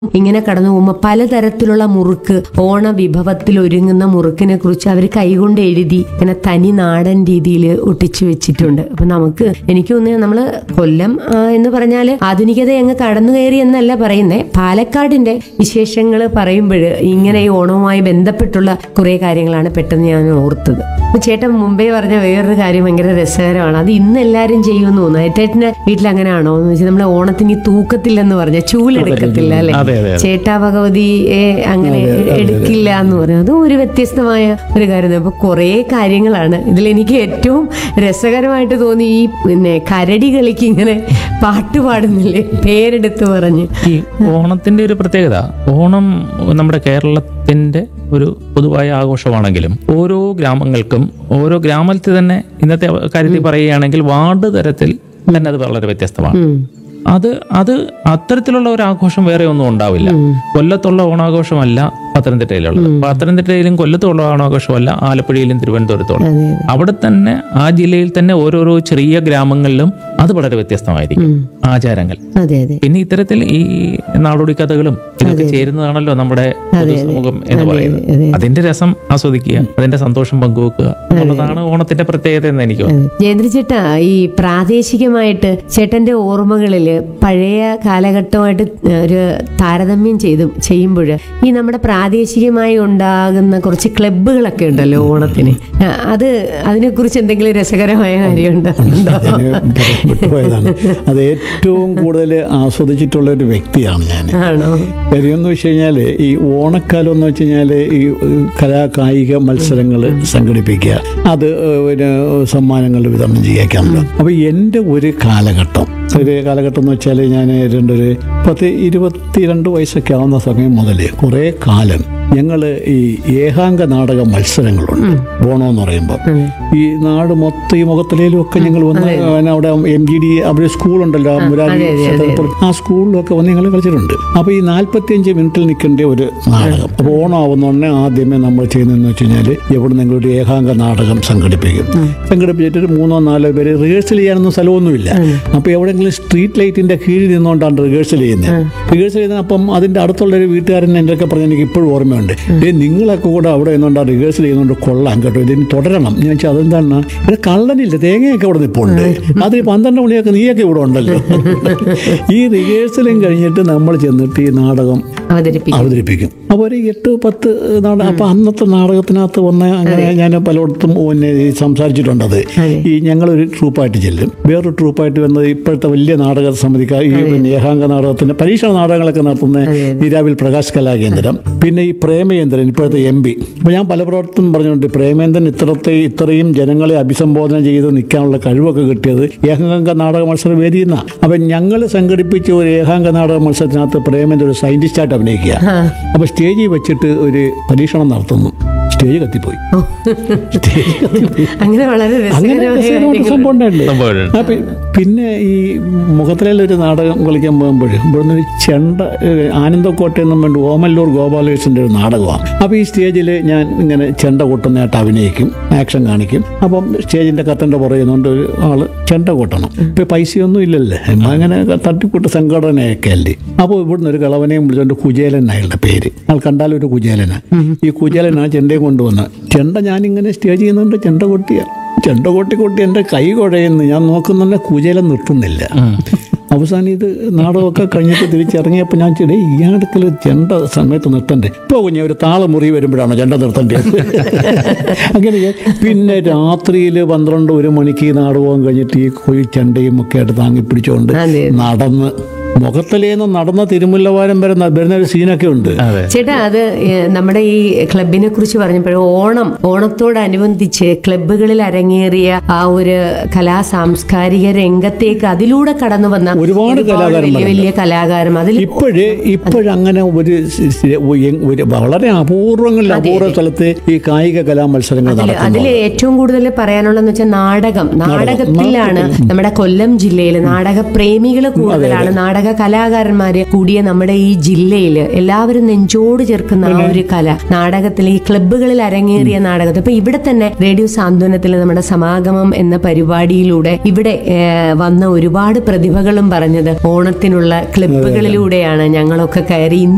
ഇങ്ങനെ കടന്നു പോകുമ്പോൾ പലതരത്തിലുള്ള മുറുക്ക് ഓണ വിഭവത്തിൽ ഒരുങ്ങുന്ന മുറുക്കിനെ കുറിച്ച് അവർ കൈകൊണ്ട് എഴുതി ഇങ്ങനെ തനി നാടൻ രീതിയിൽ ഒട്ടിച്ചു വെച്ചിട്ടുണ്ട് അപ്പൊ നമുക്ക് എനിക്ക് തോന്നുന്നത് നമ്മള് കൊല്ലം ആ, എന്ന് പറഞ്ഞാല് ആധുനികത അങ്ങ് കടന്നു കയറി എന്നല്ല പറയുന്നേ പാലക്കാടിന്റെ വിശേഷങ്ങൾ പറയുമ്പോൾ ഇങ്ങനെ ഈ ഓണവുമായി ബന്ധപ്പെട്ടുള്ള കുറെ കാര്യങ്ങളാണ് പെട്ടെന്ന് ഞാൻ ഓർത്തത് അപ്പൊ ചേട്ടൻ മുമ്പേ പറഞ്ഞ വേറൊരു കാര്യം ഭയങ്കര രസകരമാണ് അത് ഇന്ന് എല്ലാവരും ചെയ്യുമെന്ന് തോന്നുന്നു ഏട്ടേട്ടന്റെ വീട്ടിൽ അങ്ങനെയാണോ എന്ന് വെച്ചാൽ നമ്മളെ ഓണത്തിന് ഈ തൂക്കത്തില്ലെന്ന് പറഞ്ഞ ചൂലെടുക്കത്തില്ല അല്ലെ അതെ, അതെ, അതെ. ചേട്ടാ ഭഗവതിയെ അങ്ങനെ എടുക്കില്ല എന്ന് പറഞ്ഞു അതും ഒരു വ്യത്യസ്തമായ ഒരു കാര്യം അപ്പൊ കുറേ കാര്യങ്ങളാണ് ഇതിൽ എനിക്ക് ഏറ്റവും രസകരമായിട്ട് തോന്നി ഈ പിന്നെ കരടി കളിക്ക് ഇങ്ങനെ പാട്ട് പാടുന്നില്ലേ പേരെടുത്ത് പറഞ്ഞ് ഈ ഓണത്തിന്റെ ഒരു പ്രത്യേകത ഓണം നമ്മുടെ കേരളത്തിന്റെ ഒരു പൊതുവായ ആഘോഷമാണെങ്കിലും ഓരോ ഗ്രാമങ്ങൾക്കും ഓരോ ഗ്രാമത്തിൽ തന്നെ ഇന്നത്തെ കാര്യത്തിൽ പറയുകയാണെങ്കിൽ വാർഡ് തരത്തിൽ തന്നെ അത് വളരെ വ്യത്യസ്തമാണ് ഉം. അത് അത് അത്തരത്തിലുള്ള ഒരു ആഘോഷം വേറെ ഒന്നും ഉണ്ടാവില്ല കൊല്ലത്തുള്ള ഓണാഘോഷമല്ല പത്തനംതിട്ടയിലുള്ളത് പത്തനംതിട്ടയിലും കൊല്ലത്തുള്ള ഓണാഘോഷമല്ല ആലപ്പുഴയിലും തിരുവനന്തപുരത്തുള്ള അതെ അവിടെ തന്നെ ആ ജില്ലയിൽ തന്നെ ഓരോരോ ചെറിയ ഗ്രാമങ്ങളിലും അത് വളരെ വ്യത്യസ്തമായിരിക്കും ആചാരങ്ങൾ അതെ അതെ പിന്നെ ഇത്തരത്തിൽ ഈ നാടോടി കഥകളും ഇതൊക്കെ ചേരുന്നതാണല്ലോ നമ്മുടെ പൊതുസമൂഹം എന്ന് പറയുന്നത് അതെ. അതിന്റെ രസം ആസ്വദിക്കുക അതിന്റെ സന്തോഷം പങ്കുവെക്കുക എന്നുള്ളതാണ് ഓണത്തിന്റെ പ്രത്യേകത എന്ന് എനിക്ക് തോന്നുന്നു ജയന്ദ്ര ചേട്ടാ ഈ പ്രാദേശികമായിട്ട് ചേട്ടന്റെ ഓർമ്മകളില് പഴയ കാലഘട്ടമായിട്ട് ഒരു താരതമ്യം ചെയ്ത് ചെയ്യുമ്പോൾ ഈ നമ്മുടെ പ്രാദേശികമായി ഉണ്ടാകുന്ന കുറച്ച് ക്ലബ്ബുകളൊക്കെ ഉണ്ടല്ലോ ഓണത്തിന് ആ, അത് അതിനെക്കുറിച്ച് എന്തെങ്കിലും രസകരമായ കാര്യമുണ്ടോ ഉണ്ടോ? വിട്ടുപോയതാണ് അത് ഏറ്റവും കൂടുതൽ ആസ്വദിച്ചിട്ടുള്ള ഒരു വ്യക്തിയാണ് ഞാൻ ആണോ കാര്യം എന്ന് വെച്ച് കഴിഞ്ഞാൽ ഈ ഓണക്കാലം എന്ന് വെച്ച് കഴിഞ്ഞാൽ ഈ ഏഹ്, കലാ കായിക മത്സരങ്ങൾ സംഘടിപ്പിക്കുക അത് ഏഹ്, പിന്നെ സമ്മാനങ്ങൾ വിതരണം ചെയ്യാക്കാറുണ്ട് അപ്പോൾ എൻ്റെ ഒരു കാലഘട്ടം ഒരു കാലഘട്ടം എന്ന് വെച്ചാൽ ഞാൻ രണ്ടൊരു പത്ത് ഇരുപത്തിരണ്ട് വയസ്സൊക്കെ ആവുന്ന സമയം മുതൽ കുറേ കാലം ഞങ്ങൾ ഈ ഏകാംഗ നാടക മത്സരങ്ങളുണ്ട് ഓണം എന്ന് പറയുമ്പോൾ ഈ നാട് മൊത്തം ഈ മുഖത്തിലേലും ഒക്കെ ഞങ്ങൾ വന്ന് പിന്നെ അവിടെ എം ജി ഡി അവിടെ സ്കൂളുണ്ടല്ലോ മുരാരി ക്ഷേത്രത്തിൽ. ആ സ്കൂളിലൊക്കെ വന്ന് ഞങ്ങൾ കളിച്ചിട്ടുണ്ട് അപ്പോൾ ഈ നാൽപ്പത്തിയഞ്ച് മിനിറ്റിൽ നിൽക്കേണ്ട ഒരു നാടകം അപ്പോൾ ഓണം ആവുന്നോടനെ ആദ്യമേ നമ്മൾ ചെയ്യുന്നതെന്ന് വെച്ച് കഴിഞ്ഞാൽ ഇവിടെ നിങ്ങളൊരു ഏകാംഗ നാടകം സംഘടിപ്പിക്കും സംഘടിപ്പിച്ചിട്ട് ഒരു മൂന്നോ നാലോ പേര് റിഹേഴ്സൽ ചെയ്യാനൊന്നും സ്ഥലമൊന്നുമില്ല അപ്പോൾ എവിടെയെങ്കിലും സ്ട്രീറ്റ് ലൈറ്റിന്റെ കീഴിൽ നിന്നുകൊണ്ടാണ് റിഹേഴ്സൽ ചെയ്യുന്നത് റിഹേഴ്സൽ ചെയ്യുന്നത് അപ്പം അതിന്റെ അടുത്തുള്ള ഒരു വീട്ടുകാരൻ എൻ്റെ ഒക്കെ പറഞ്ഞ് എനിക്ക് ഇപ്പോഴും ഓർമ്മയുണ്ട് ഏ നിങ്ങളൊക്കെ കൂടെ അവിടെ നിന്നുകൊണ്ട് റിഹേഴ്സൽ ചെയ്യുന്നതുകൊണ്ട് കൊള്ളാം കേട്ടോ ഇതിന് തുടരണം ഞാൻ വെച്ചാൽ അതെന്താണ് ഇവിടെ കള്ളനില്ല തേങ്ങയൊക്കെ ഇവിടെ നിൽപ്പുണ്ട് അത് ഈ പന്ത്രണ്ട് മണിയൊക്കെ നീയൊക്കെ ഇവിടെ ഉണ്ടല്ലോ ഈ റിഹേഴ്സലും കഴിഞ്ഞിട്ട് നമ്മൾ ചെന്നിട്ട് ഈ നാടകം അവതരിപ്പിക്കും അവതരിപ്പിക്കും അപ്പോൾ ഒരു എട്ട് പത്ത് നാടകം അപ്പോൾ അന്നത്തെ നാടകത്തിനകത്ത് വന്ന അങ്ങനെ ഞാൻ പലയിടത്തും പിന്നെ ഈ സംസാരിച്ചിട്ടുണ്ടത് ഈ ഞങ്ങളൊരു ട്രൂപ്പായിട്ട് ചെല്ലും വേറൊരു ട്രൂപ്പായിട്ട് വന്നത് ഇപ്പോഴത്തെ വലിയ നാടക സമിതിക്കാർ ഈ പിന്നെ ഏകാംഗ നാടകത്തിൻ്റെ പരീക്ഷണ നാടകങ്ങളൊക്കെ നടത്തുന്ന നീരാവിൽ പ്രകാശ് കലാകേന്ദ്രം പിന്നെ ഈ പ്രേമചന്ദ്രൻ ഇപ്പോഴത്തെ എം പി അപ്പോൾ ഞാൻ പല പ്രവർത്തനം പറഞ്ഞിട്ടുണ്ട് പ്രേമേന്ദ്രൻ ഇത്രത്തെ ഇത്രയും ജനങ്ങളെ അഭിസംബോധന ചെയ്ത് നിൽക്കാനുള്ള കഴിവൊക്കെ കിട്ടിയത് ഏകാംഗ നാടക മത്സര വേദിയിൽ നിന്നാണ് അപ്പം ഞങ്ങൾ സംഘടിപ്പിച്ച ഒരു ഏകാംഗ നാടക മത്സരത്തിനകത്ത് പ്രേമേന്ദ്രൻ ഒരു സയന്റിസ്റ്റായിട്ട് അഭിനയിക്കുക അപ്പോൾ സ്റ്റേജിൽ വെച്ചിട്ട് ഒരു പരീക്ഷണം നടത്തുന്നു സ്റ്റേജ് കത്തിപ്പോയി സ്റ്റേജ് കത്തിപ്പോയി അങ്ങനെ വളരെ അങ്ങനെ രസകരമായ രസകരമായിട്ട് കാര്യങ്ങൾ സംഭവം ഉണ്ടായില്ലേ? സംഭവമുണ്ട്. ആ, പി- പിന്നെ ഈ മുഖത്തിലൊരു നാടകം കളിക്കാൻ പോകുമ്പോൾ ഇവിടുന്ന് ഒരു ചെണ്ട ഏഹ്, ആനന്ദക്കോട്ടയിൽ നിന്നും വേണ്ടി ഓമല്ലൂർ ഗോപാലകൃഷ്ണൻ്റെ ഒരു നാടകമാണ് അപ്പോൾ ഈ സ്റ്റേജിൽ ഞാൻ ഇങ്ങനെ ചെണ്ട കൊട്ടുന്നതായിട്ട് അഭിനയിക്കും ആക്ഷൻ കാണിക്കും അപ്പം സ്റ്റേജിൻ്റെ കത്തൻ്റെ പുറകെ നിന്നുകൊണ്ട് ഒരു ആള് ചെണ്ട കൊട്ടണം ഇപ്പം പൈസയൊന്നും ഇല്ലല്ലേ എന്നാ അങ്ങനെ തട്ടിക്കൂട്ട് സംഘടനയൊക്കെ അല്ലേ അപ്പോൾ ഇവിടുന്ന് ഒരു കളവനെയും വിളിച്ചുകൊണ്ട് കുചേലൻ അയാളുടെ പേര് ആൾ കണ്ടാലും ഒരു കുചേലനാ ഈ കുചേലനാ ചെണ്ടയും കൊണ്ടുവന്ന് ചെണ്ട ഞാനിങ്ങനെ സ്റ്റേജിൽ നിന്നുകൊണ്ട് ചെണ്ട കൊട്ടിയ ചെണ്ട കൊട്ടി കൊട്ടി എൻ്റെ കൈ കുഴയുന്നു ഞാൻ നോക്കുന്നുണ്ടെ കുചേലൻ നിർത്തുന്നില്ല അവസാനം ഇത് നാടകമൊക്കെ കഴിഞ്ഞിട്ട് തിരിച്ചിറങ്ങിയപ്പോൾ ഞാൻ ചെടി ഈ അടുക്കൽ ചെണ്ട സമയത്ത് നിർത്തണ്ടേ ഇപ്പോൾ കുഞ്ഞെ ഒരു താളമുറി വരുമ്പോഴാണോ ചെണ്ട നിർത്തണ്ടേ അങ്ങനെ ഞാൻ- പിന്നെ രാത്രിയിൽ പന്ത്രണ്ട് ഒരു മണിക്ക് ഈ നാടകവും കഴിഞ്ഞിട്ട് ഈ കൊയ് ചെണ്ടയും ഒക്കെ ആയിട്ട് താങ്ങി പിടിച്ചുകൊണ്ട് അതെ. നടന്ന് മുഖത്തിലേന്ന് നടന്ന തിരുമുല്ലവാരം വരെ ന- വരുന്ന ഒരു സീനൊക്കെ ഉണ്ട് അതെ ചേട്ടാ അത് ഏഹ്, നമ്മുടെ ഈ ക്ലബിനെ കുറിച്ച് പറഞ്ഞപ്പോൾ ഓണം ഓണത്തോടനുബന്ധിച്ച് ക്ലബുകളിൽ അരങ്ങേറിയ ആ ഒരു കലാ സാംസ്കാരിക രംഗത്തേക്ക് അതിലൂടെ കടന്നു വന്ന ഒരുപാട് വലിയ കലാകാരന്മാരുണ്ട്. വലിയ കലാകാരൻ അതിൽ ഇപ്പോഴ് ഇപ്പോഴങ്ങനെ ഒരു സി- സി- ഒരു- ഒരു വളരെ അപൂർവങ്ങളിൽ അപൂർവ സ്ഥലത്ത് ഈ കായിക കലാ മത്സരങ്ങൾ നടക്കുന്നു അതിൽ ഏറ്റവും കൂടുതൽ പറയാനുള്ളതെന്ന് വെച്ചാൽ നാടകം നാടകത്തിലാണ് നമ്മുടെ കൊല്ലം ജില്ലയിൽ നാടക പ്രേമികൾ കൂടുതലാണ് നാടക കലാകാരന്മാര് കൂടിയ നമ്മുടെ ഈ ജില്ലയിൽ എല്ലാവരും നെഞ്ചോട് ചേർക്കുന്ന ആ ഒരു കല നാടകത്തിൽ ഈ ക്ലബ്ബുകളിൽ അരങ്ങേറിയ നാടകത്തിൽ ഇപ്പൊ ഇവിടെ തന്നെ റേഡിയോ സാന്ത്വനത്തിൽ നമ്മുടെ സമാഗമം എന്ന പരിപാടിയിലൂടെ ഇവിടെ ഏഹ്, വന്ന ഒരുപാട് പ്രതിഭകളും പറഞ്ഞത് ഓണത്തിനുള്ള ക്ലബ്ബുകളിലൂടെയാണ് ഞങ്ങളൊക്കെ കയറി ഇന്ന്